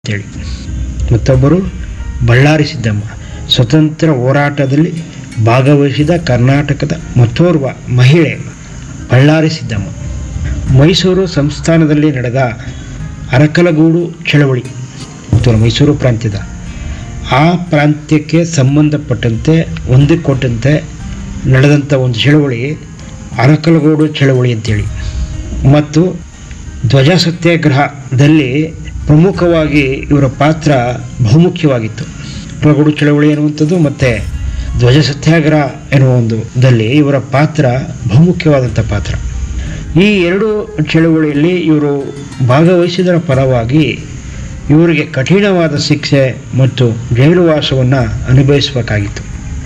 ಅಂತೇಳಿ ಮತ್ತೊಬ್ಬರು ಬಳ್ಳಾರಿ ಸಿದ್ದಮ್ಮ ಸ್ವತಂತ್ರ ಹೋರಾಟದಲ್ಲಿ ಭಾಗವಹಿಸಿದ ಕರ್ನಾಟಕದ ಮತ್ತೋರ್ವ ಮಹಿಳೆ ಬಳ್ಳಾರಿ ಸಿದ್ದಮ್ಮ ಮೈಸೂರು ಸಂಸ್ಥಾನದಲ್ಲಿ ನಡೆದ ಅರಕಲಗೂಡು ಚಳವಳಿ ಮತ್ತು ಮೈಸೂರು ಪ್ರಾಂತ್ಯದ ಆ ಪ್ರಾಂತ್ಯಕ್ಕೆ ಸಂಬಂಧಪಟ್ಟಂತೆ ಹೊಂದಿಕೊಟ್ಟಂತೆ ನಡೆದಂಥ ಒಂದು ಚಳವಳಿ ಅರಕಲಗೂಡು ಚಳವಳಿ ಅಂತೇಳಿ ಮತ್ತು ಧ್ವಜ ಸತ್ಯಾಗ್ರಹದಲ್ಲಿ ಪ್ರಮುಖವಾಗಿ ಇವರ ಪಾತ್ರ ಬಹುಮುಖ್ಯವಾಗಿತ್ತು ಅರಕಲಗೂಡು ಚಳವಳಿ ಎನ್ನುವಂಥದ್ದು ಮತ್ತು ಧ್ವಜ ಸತ್ಯಾಗ್ರಹ ಎನ್ನುವ ಒಂದು ದಲ್ಲಿ ಇವರ ಪಾತ್ರ ಬಹುಮುಖ್ಯವಾದಂಥ ಪಾತ್ರ ಈ ಎರಡು ಚಳವಳಿಯಲ್ಲಿ ಇವರು ಭಾಗವಹಿಸಿದರ ಪರವಾಗಿ ಇವರಿಗೆ ಕಠಿಣವಾದ ಶಿಕ್ಷೆ ಮತ್ತು ಜೈಲುವಾಸವನ್ನು ಅನುಭವಿಸಬೇಕಾಗಿತ್ತು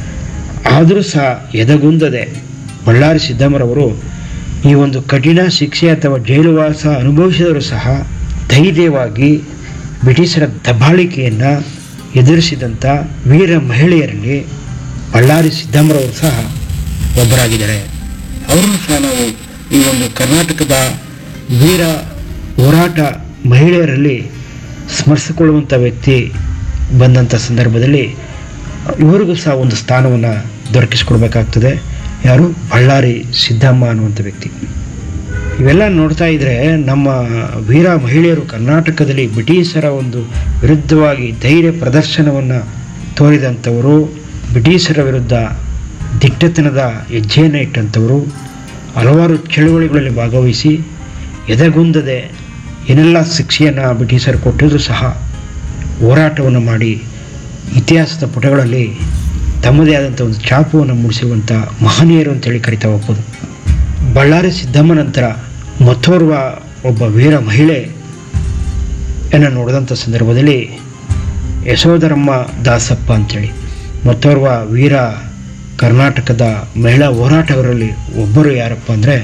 ಆದರೂ ಸಹ ಎದೆಗುಂದದೆ ಬಳ್ಳಾರಿ ಸಿದ್ದಮ್ಮರವರು ಈ ಒಂದು ಕಠಿಣ ಶಿಕ್ಷೆ ಅಥವಾ ಜೈಲುವಾಸ ಅನುಭವಿಸಿದರೂ ಸಹ ಧೈರ್ಯವಾಗಿ ಬ್ರಿಟಿಷರ ದಬ್ಬಾಳಿಕೆಯನ್ನು ಎದುರಿಸಿದಂಥ ವೀರ ಮಹಿಳೆಯರಲ್ಲಿ ಬಳ್ಳಾರಿ ಸಿದ್ದಮ್ಮರವರು ಸಹ ಒಬ್ಬರಾಗಿದ್ದಾರೆ ಅವರನ್ನು ಸಹ ನಾವು ಈ ಒಂದು ಕರ್ನಾಟಕದ ವೀರ ಹೋರಾಟ ಮಹಿಳೆಯರಲ್ಲಿ ಸ್ಮರಿಸಿಕೊಳ್ಳುವಂಥ ವ್ಯಕ್ತಿ ಬಂದಂಥ ಸಂದರ್ಭದಲ್ಲಿ ಇವರಿಗೂ ಸಹ ಒಂದು ಸ್ಥಾನವನ್ನು ದೊರಕಿಸಿಕೊಡ್ಬೇಕಾಗ್ತದೆ ಯಾರು ಬಳ್ಳಾರಿ ಸಿದ್ದಮ್ಮ ಅನ್ನುವಂಥ ವ್ಯಕ್ತಿ ಇವೆಲ್ಲ ನೋಡ್ತಾ ಇದ್ರೆ ನಮ್ಮ ವೀರ ಮಹಿಳೆಯರು ಕರ್ನಾಟಕದಲ್ಲಿ ಬ್ರಿಟಿಷರ ಒಂದು ವಿರುದ್ಧವಾಗಿ ಧೈರ್ಯ ಪ್ರದರ್ಶನವನ್ನು ತೋರಿದಂಥವರು ಬ್ರಿಟಿಷರ ವಿರುದ್ಧ ದಿಟ್ಟತನದ ಹೆಜ್ಜೆಯನ್ನು ಇಟ್ಟಂಥವರು ಹಲವಾರು ಚಳುವಳಿಗಳಲ್ಲಿ ಭಾಗವಹಿಸಿ ಎದೆಗುಂದದೆ ಏನೆಲ್ಲ ಶಿಕ್ಷೆಯನ್ನು ಬ್ರಿಟಿಷರು ಕೊಟ್ಟಿದ್ರು ಸಹ ಹೋರಾಟವನ್ನು ಮಾಡಿ ಇತಿಹಾಸದ ಪುಟಗಳಲ್ಲಿ ತಮ್ಮದೇ ಆದಂಥ ಒಂದು ಛಾಪುವನ್ನು ಮೂಡಿಸಿರುವಂಥ ಮಹನೀಯರು ಅಂತೇಳಿ ಕರಿತಾ ಹೋಗ್ಬೋದು ಬಳ್ಳಾರಿ ಸಿದ್ದಮ್ಮ ನಂತರ ಮತ್ತೋರ್ವ ಒಬ್ಬ ವೀರ ಮಹಿಳೆ ಅನ್ನು ನೋಡಿದಂಥ ಸಂದರ್ಭದಲ್ಲಿ ಯಶೋಧರಮ್ಮ ದಾಸಪ್ಪ ಅಂತೇಳಿ ಮತ್ತೋರ್ವ ವೀರ ಕರ್ನಾಟಕದ ಮಹಿಳಾ ಹೋರಾಟಗಾರರಲ್ಲಿ ಒಬ್ಬರು ಯಾರಪ್ಪ ಅಂದರೆ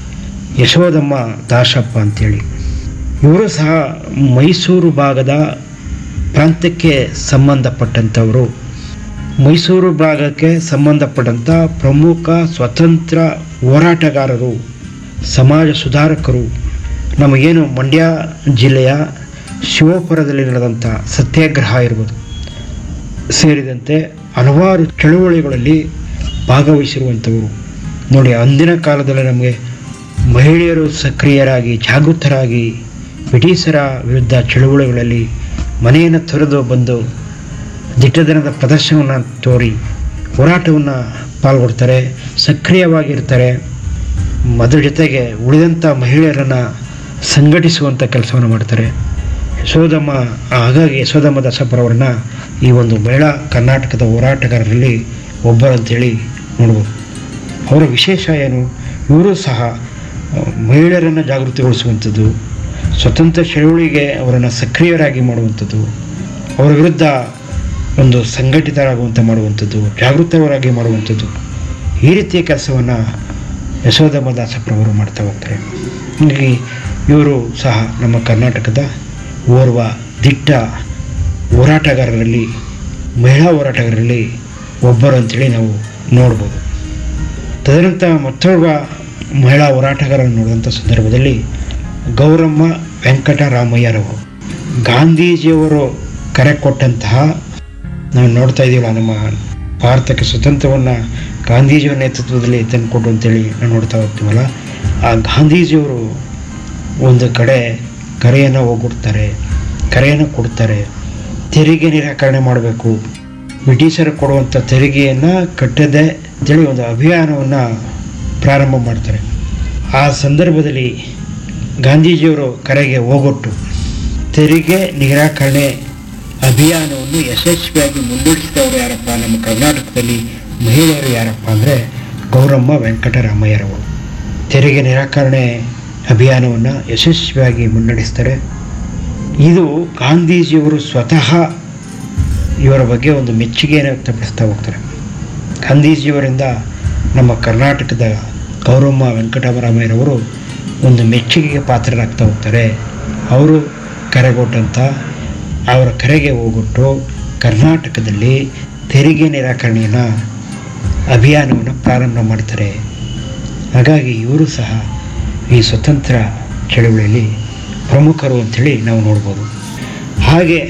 ಯಶೋದಮ್ಮ ದಾಸಪ್ಪ ಅಂತೇಳಿ ಇವರು ಸಹ ಮೈಸೂರು ಭಾಗದ ಪ್ರಾಂತ್ಯಕ್ಕೆ ಸಂಬಂಧಪಟ್ಟಂಥವರು ಮೈಸೂರು ಭಾಗಕ್ಕೆ ಸಂಬಂಧಪಟ್ಟಂಥ ಪ್ರಮುಖ ಸ್ವತಂತ್ರ ಹೋರಾಟಗಾರರು ಸಮಾಜ ಸುಧಾರಕರು ನಮಗೇನು ಮಂಡ್ಯ ಜಿಲ್ಲೆಯ ಶಿವಪುರದಲ್ಲಿ ನಡೆದಂಥ ಸತ್ಯಾಗ್ರಹ ಇರ್ಬೋದು ಸೇರಿದಂತೆ ಹಲವಾರು ಚಳುವಳಿಗಳಲ್ಲಿ ಭಾಗವಹಿಸಿರುವಂಥವರು ನೋಡಿ ಅಂದಿನ ಕಾಲದಲ್ಲಿ ನಮಗೆ ಮಹಿಳೆಯರು ಸಕ್ರಿಯರಾಗಿ ಜಾಗೃತರಾಗಿ ಬ್ರಿಟಿಷರ ವಿರುದ್ಧ ಚಳುವಳಿಗಳಲ್ಲಿ ಮನೆಯನ್ನು ತೊರೆದು ಬಂದು ದಿಟ್ಟದನದ ಪ್ರದರ್ಶನವನ್ನು ತೋರಿ ಹೋರಾಟವನ್ನು ಪಾಲ್ಗೊಳ್ತಾರೆ ಸಕ್ರಿಯವಾಗಿರ್ತಾರೆ ಅದರ ಜೊತೆಗೆ ಉಳಿದಂಥ ಮಹಿಳೆಯರನ್ನು ಸಂಘಟಿಸುವಂಥ ಕೆಲಸವನ್ನು ಮಾಡ್ತಾರೆ ಯಶೋದಮ್ಮ ಹಾಗಾಗಿ ಯಶೋದಮ್ಮ ದಾಸಪ್ಪರವ್ರನ್ನ ಈ ಒಂದು ಮಹಿಳಾ ಕರ್ನಾಟಕದ ಹೋರಾಟಗಾರರಲ್ಲಿ ಒಬ್ಬರಂತೇಳಿ ನೋಡ್ಬೋದು ಅವರ ವಿಶೇಷ ಏನು ಇವರು ಸಹ ಆ, ಮಹಿಳೆಯರನ್ನು ಜಾಗೃತಿಗೊಳಿಸುವಂಥದ್ದು ಸ್ವತಂತ್ರ ಚಳುವಳಿಗೆ ಅವರನ್ನು ಸಕ್ರಿಯರಾಗಿ ಮಾಡುವಂಥದ್ದು ಅವರ ವಿರುದ್ಧ ಒಂದು ಸಂಘಟಿತರಾಗುವಂಥ ಮಾಡುವಂಥದ್ದು ಜಾಗೃತರಾಗಿ ಮಾಡುವಂಥದ್ದು ಈ ರೀತಿಯ ಕೆಲಸವನ್ನು ಯಶೋಧಮ್ಮ ದಾಸಪ್ಪರವರು ಮಾಡ್ತಾ ಹೋಗ್ತಾರೆ ಹೀಗಾಗಿ ಇವರು ಸಹ ನಮ್ಮ ಕರ್ನಾಟಕದ ಓರ್ವ ದಿಟ್ಟ ಹೋರಾಟಗಾರರಲ್ಲಿ ಮಹಿಳಾ ಹೋರಾಟಗಾರರಲ್ಲಿ ಒಬ್ಬರು ಅಂತೇಳಿ ನಾವು ನೋಡ್ಬೋದು ತದನಂತರ ಮತ್ತೊಬ್ಬ ಮಹಿಳಾ ಹೋರಾಟಗಾರರನ್ನು ನೋಡಿದಂಥ ಸಂದರ್ಭದಲ್ಲಿ ಗೌರಮ್ಮ ವೆಂಕಟರಾಮಯ್ಯರವರು ಗಾಂಧೀಜಿಯವರು ಕರೆ ಕೊಟ್ಟಂತಹ ನಾವು ನೋಡ್ತಾ ಇದ್ದೀವಲ್ಲ ನಮ್ಮ ಭಾರತಕ್ಕೆ ಸ್ವತಂತ್ರವನ್ನು ಗಾಂಧೀಜಿಯವರ ನೇತೃತ್ವದಲ್ಲಿ ತಂದುಕೊಟ್ಟು ಅಂತೇಳಿ ನಾವು ನೋಡ್ತಾ ಹೋಗ್ತೀವಲ್ಲ ಆ ಗಾಂಧೀಜಿಯವರು ಒಂದು ಕಡೆ ಕರೆಯನ್ನು ಹೋಗ್ಬಿಡ್ತಾರೆ ಕರೆಯನ್ನು ಕೊಡ್ತಾರೆ ತೆರಿಗೆ ನಿರಾಕರಣೆ ಮಾಡಬೇಕು ಬ್ರಿಟಿಷರು ಕೊಡುವಂಥ ತೆರಿಗೆಯನ್ನು ಕಟ್ಟದೆ ಅಂತೇಳಿ ಒಂದು ಅಭಿಯಾನವನ್ನು ಪ್ರಾರಂಭ ಮಾಡ್ತಾರೆ ಆ ಸಂದರ್ಭದಲ್ಲಿ ಗಾಂಧೀಜಿಯವರು ಕರೆಗೆ ಹೋಗೊಟ್ಟು ತೆರಿಗೆ ನಿರಾಕರಣೆ ಅಭಿಯಾನವನ್ನು ಯಶಸ್ವಿಯಾಗಿ ಮುನ್ನಡೆಸಿದವರು ಯಾರಪ್ಪ ನಮ್ಮ ಕರ್ನಾಟಕದಲ್ಲಿ ಮಹಿಳೆಯರು ಯಾರಪ್ಪ ಅಂದರೆ ಗೌರಮ್ಮ ವೆಂಕಟರಾಮಯ್ಯರವರು ತೆರಿಗೆ ನಿರಾಕರಣೆ ಅಭಿಯಾನವನ್ನು ಯಶಸ್ವಿಯಾಗಿ ಮುನ್ನಡೆಸ್ತಾರೆ ಇದು ಗಾಂಧೀಜಿಯವರು ಸ್ವತಃ ಇವರ ಬಗ್ಗೆ ಒಂದು ಮೆಚ್ಚುಗೆಯನ್ನು ವ್ಯಕ್ತಪಡಿಸ್ತಾ ಹೋಗ್ತಾರೆ ಗಾಂಧೀಜಿಯವರಿಂದ ನಮ್ಮ ಕರ್ನಾಟಕದ ಗೌರಮ್ಮ ವೆಂಕಟರಾಮಯ್ಯರವರು ಒಂದು ಮೆಚ್ಚುಗೆಗೆ ಪಾತ್ರರಾಗ್ತಾ ಹೋಗ್ತಾರೆ ಅವರು ಕರೆಗೊಟ್ಟಂಥ ಅವರ ಕರೆಗೆ ಹೋಗೊಟ್ಟು ಕರ್ನಾಟಕದಲ್ಲಿ ತೆರಿಗೆ ನಿರಾಕರಣೆಯನ್ನು ಅಭಿಯಾನವನ್ನು ಪ್ರಾರಂಭ ಮಾಡ್ತಾರೆ ಹಾಗಾಗಿ ಇವರು ಸಹ ಈ ಸ್ವತಂತ್ರ ಚಳುವಳಿಯಲ್ಲಿ ಪ್ರಮುಖರು ಅಂಥೇಳಿ ನಾವು ನೋಡ್ಬೋದು ಹಾಗೆ